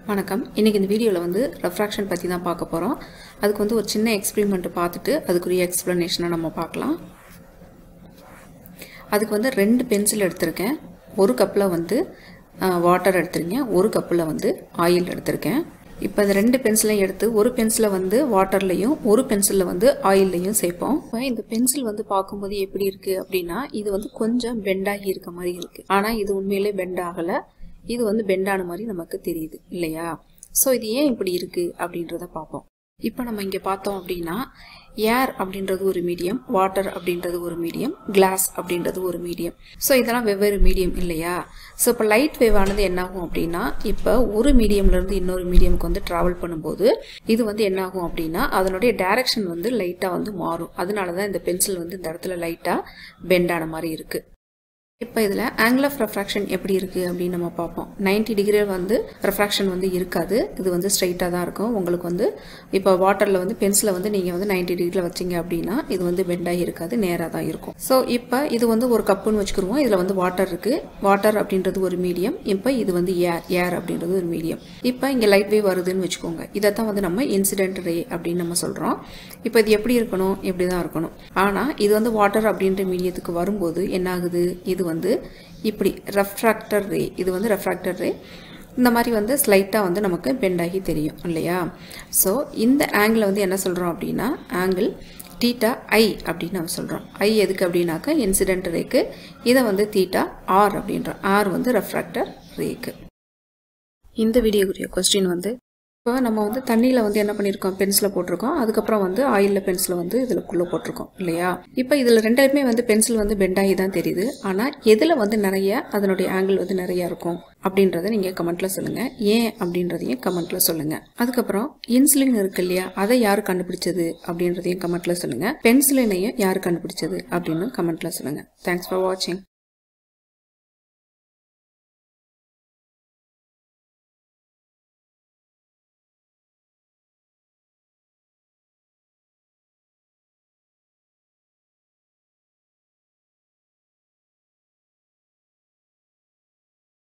வணக்கம் இன்றைக்கி இந்த வீடியோவில் வந்து ரெஃப்ராக்ஷன் பற்றி தான் பார்க்க போகிறோம் அதுக்கு வந்து ஒரு சின்ன எக்ஸ்பெரிமெண்ட் பார்த்துட்டு அதுக்குரிய எக்ஸ்ப்ளனேஷனை நம்ம பார்க்கலாம் அதுக்கு வந்து ரெண்டு பென்சில் எடுத்திருக்கேன் ஒரு கப்பில் வந்து வாட்டர் எடுத்திருக்கேன் ஒரு கப்பில் வந்து ஆயில் எடுத்திருக்கேன் இப்போ இந்த ரெண்டு பென்சிலையும் எடுத்து ஒரு பென்சிலை வந்து வாட்டர்லையும் ஒரு பென்சிலில் வந்து ஆயில்லையும் சேர்ப்போம் இப்போ இந்த பென்சில் வந்து பார்க்கும்போது எப்படி இருக்குது அப்படின்னா இது வந்து கொஞ்சம் பெண்டாகி இருக்க மாதிரி இருக்குது ஆனால் இது உண்மையிலே பெண்ட் ஆகலை இது வந்து பெண்டான மாதிரி நமக்கு தெரியுது இல்லையா ஸோ இது ஏன் இப்படி இருக்குது அப்படின்றத பார்ப்போம் இப்போ நம்ம இங்கே பார்த்தோம் அப்படின்னா ஏர் அப்படின்றது ஒரு மீடியம் வாட்டர் அப்படின்றது ஒரு மீடியம் கிளாஸ் அப்படின்றது ஒரு மீடியம் ஸோ இதெல்லாம் வெவ்வேறு மீடியம் இல்லையா ஸோ இப்போ லைட் வேவ் ஆனது என்னாகும் அப்படின்னா இப்போ ஒரு மீடியம்லேருந்து இன்னொரு மீடியம்க்கு வந்து ட்ராவல் பண்ணும்போது இது வந்து என்னாகும் அப்படின்னா அதனுடைய டைரக்ஷன் வந்து லைட்டாக வந்து மாறும் அதனால தான் இந்த பென்சில் வந்து இந்த இடத்துல லைட்டாக பெண்டான மாதிரி இருக்குது இப்போ இதில் ஆங்கிள் ஆஃப் ரெஃப்ராக்ஷன் எப்படி இருக்குது அப்படின்னு நம்ம பார்ப்போம் நைன்டி டிகிரி வந்து ரெஃப்ராக்ஷன் வந்து இருக்காது இது வந்து ஸ்ட்ரைட்டாக தான் இருக்கும் உங்களுக்கு வந்து இப்போ வாட்டரில் வந்து பென்சிலை வந்து நீங்கள் வந்து நைன்டி டிகிரியில் வச்சிங்க அப்படின்னா இது வந்து பெண்டாகி இருக்காது நேராக தான் இருக்கும் ஸோ இப்போ இது வந்து ஒரு கப்புன்னு வச்சுக்கிருவோம் இதில் வந்து வாட்டர் இருக்குது வாட்டர் அப்படின்றது ஒரு மீடியம் இப்போ இது வந்து ஏர் ஏர் அப்படின்றது ஒரு மீடியம் இப்போ இங்கே லைட் வேவ் வருதுன்னு வச்சுக்கோங்க இதை தான் வந்து நம்ம இன்சிடென்ட் ரே அப்படின்னு நம்ம சொல்கிறோம் இப்போ இது எப்படி இருக்கணும் இப்படி தான் இருக்கணும் ஆனால் இது வந்து வாட்டர் அப்படின்ற மீடியத்துக்கு வரும்போது என்ன ஆகுது இது வந்து இப்படி ரெஃப்ராக்டர் ரே இது வந்து ரெஃப்ராக்டர் ரே இந்த மாதிரி வந்து ஸ்லைட்டாக வந்து நமக்கு பெண்ட் ஆகி தெரியும் இல்லையா ஸோ இந்த ஆங்கிளை வந்து என்ன சொல்கிறோம் அப்படின்னா ஆங்கிள் தீட்டா ஐ அப்படின்னு நம்ம சொல்கிறோம் ஐ எதுக்கு அப்படின்னாக்கா இன்சிடென்ட் ரேக்கு இதை வந்து தீட்டா ஆர் அப்படின்றோம் ஆர் வந்து ரெஃப்ராக்டர் ரேக்கு இந்த வீடியோக்குரிய கொஸ்டின் வந்து இப்போ நம்ம வந்து தண்ணியில் வந்து என்ன பண்ணியிருக்கோம் பென்சிலை போட்டிருக்கோம் அதுக்கப்புறம் வந்து ஆயிலில் பென்சிலை வந்து இதுக்குள்ளே போட்டிருக்கோம் இல்லையா இப்போ இதில் ரெண்டுமே வந்து பென்சில் வந்து பெண்டாகி தான் தெரியுது ஆனால் எதில் வந்து நிறைய அதனுடைய ஆங்கிள் வந்து நிறைய இருக்கும் அப்படின்றத நீங்கள் கமெண்ட்டில் சொல்லுங்கள் ஏன் அப்படின்றதையும் கமெண்ட்டில் சொல்லுங்கள் அதுக்கப்புறம் இன்சுலின் இருக்கு இல்லையா அதை யார் கண்டுபிடிச்சது அப்படின்றதையும் கமெண்ட்டில் சொல்லுங்கள் பென்சிலினையும் யார் கண்டுபிடிச்சது அப்படின்னு கமெண்ட்டில் சொல்லுங்கள் தேங்க்ஸ் ஃபார் வாட்சிங்